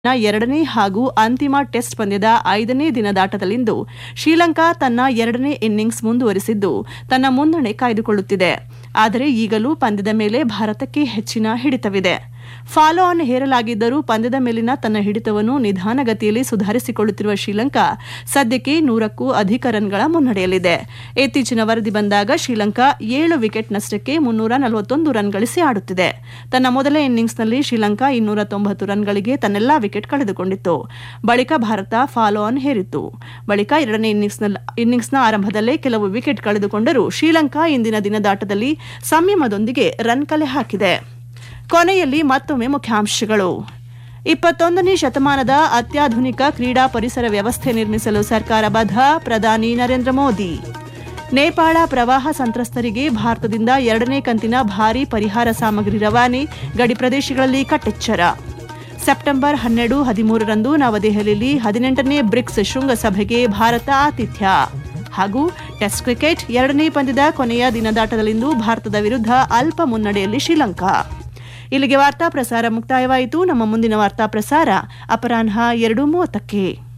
ನ ಎರಡನೇ ಹಾಗೂ ಅಂತಿಮ ಟೆಸ್ಟ್ ಪಂದ್ಯದ ಐದನೇ ದಿನದಾಟದಲ್ಲಿಂದು ಶ್ರೀಲಂಕಾ ತನ್ನ ಎರಡನೇ ಇನ್ನಿಂಗ್ಸ್ ಮುಂದುವರಿಸಿದ್ದು ತನ್ನ ಮುನ್ನಡೆ ಕಾಯ್ದುಕೊಳ್ಳುತ್ತಿದೆ ಆದರೆ ಈಗಲೂ ಪಂದ್ಯದ ಮೇಲೆ ಭಾರತಕ್ಕೆ ಹೆಚ್ಚಿನ ಹಿಡಿತವಿದೆ ಫಾಲೋ ಆನ್ ಹೇರಲಾಗಿದ್ದರೂ ಪಂದ್ಯದ ಮೇಲಿನ ತನ್ನ ಹಿಡಿತವನ್ನು ನಿಧಾನಗತಿಯಲ್ಲಿ ಸುಧಾರಿಸಿಕೊಳ್ಳುತ್ತಿರುವ ಶ್ರೀಲಂಕಾ ಸದ್ಯಕ್ಕೆ ನೂರಕ್ಕೂ ಅಧಿಕ ರನ್ಗಳ ಮುನ್ನಡೆಯಲ್ಲಿದೆ ಇತ್ತೀಚಿನ ವರದಿ ಬಂದಾಗ ಶ್ರೀಲಂಕಾ ಏಳು ವಿಕೆಟ್ ನಷ್ಟಕ್ಕೆ ಮುನ್ನೂರ ನಲವತ್ತೊಂದು ರನ್ ಗಳಿಸಿ ಆಡುತ್ತಿದೆ ತನ್ನ ಮೊದಲ ಇನ್ನಿಂಗ್ಸ್ನಲ್ಲಿ ಶ್ರೀಲಂಕಾ ಇನ್ನೂರ ತೊಂಬತ್ತು ರನ್ಗಳಿಗೆ ತನ್ನೆಲ್ಲಾ ವಿಕೆಟ್ ಕಳೆದುಕೊಂಡಿತ್ತು ಬಳಿಕ ಭಾರತ ಫಾಲೋ ಆನ್ ಹೇರಿತ್ತು ಬಳಿಕ ಎರಡನೇ ಇನ್ನಿಂಗ್ಸ್ನ ಆರಂಭದಲ್ಲೇ ಕೆಲವು ವಿಕೆಟ್ ಕಳೆದುಕೊಂಡರೂ ಶ್ರೀಲಂಕಾ ಇಂದಿನ ದಿನದಾಟದಲ್ಲಿ ಸಂಯಮದೊಂದಿಗೆ ರನ್ ಕಲೆ ಹಾಕಿದೆ ಕೊನೆಯಲ್ಲಿ ಮತ್ತೊಮ್ಮೆ ಮುಖ್ಯಾಂಶಗಳು ಇಪ್ಪತ್ತೊಂದನೇ ಶತಮಾನದ ಅತ್ಯಾಧುನಿಕ ಕ್ರೀಡಾ ಪರಿಸರ ವ್ಯವಸ್ಥೆ ನಿರ್ಮಿಸಲು ಸರ್ಕಾರ ಬದ್ಧ ಪ್ರಧಾನಿ ನರೇಂದ್ರ ಮೋದಿ ನೇಪಾಳ ಪ್ರವಾಹ ಸಂತ್ರಸ್ತರಿಗೆ ಭಾರತದಿಂದ ಎರಡನೇ ಕಂತಿನ ಭಾರೀ ಪರಿಹಾರ ಸಾಮಗ್ರಿ ರವಾನೆ ಗಡಿ ಪ್ರದೇಶಗಳಲ್ಲಿ ಕಟ್ಟೆಚ್ಚರ ಸೆಪ್ಟೆಂಬರ್ ಹನ್ನೆರಡು ಹದಿಮೂರರಂದು ನವದೆಹಲಿಯಲ್ಲಿ ಹದಿನೆಂಟನೇ ಬ್ರಿಕ್ಸ್ ಶೃಂಗಸಭೆಗೆ ಭಾರತ ಆತಿಥ್ಯ ಹಾಗೂ ಟೆಸ್ಟ್ ಕ್ರಿಕೆಟ್ ಎರಡನೇ ಪಂದ್ಯದ ಕೊನೆಯ ದಿನದಾಟದಲ್ಲಿಂದು ಭಾರತದ ವಿರುದ್ಧ ಅಲ್ಪ ಮುನ್ನಡೆಯಲ್ಲಿ ಶ್ರೀಲಂಕಾ ಇಲ್ಲಿಗೆ ವಾರ್ತಾ ಪ್ರಸಾರ ಮುಕ್ತಾಯವಾಯಿತು ನಮ್ಮ ಮುಂದಿನ ವಾರ್ತಾ ಪ್ರಸಾರ ಅಪರಾಹ್ನ ಎರಡು ಮೂವತ್ತಕ್ಕೆ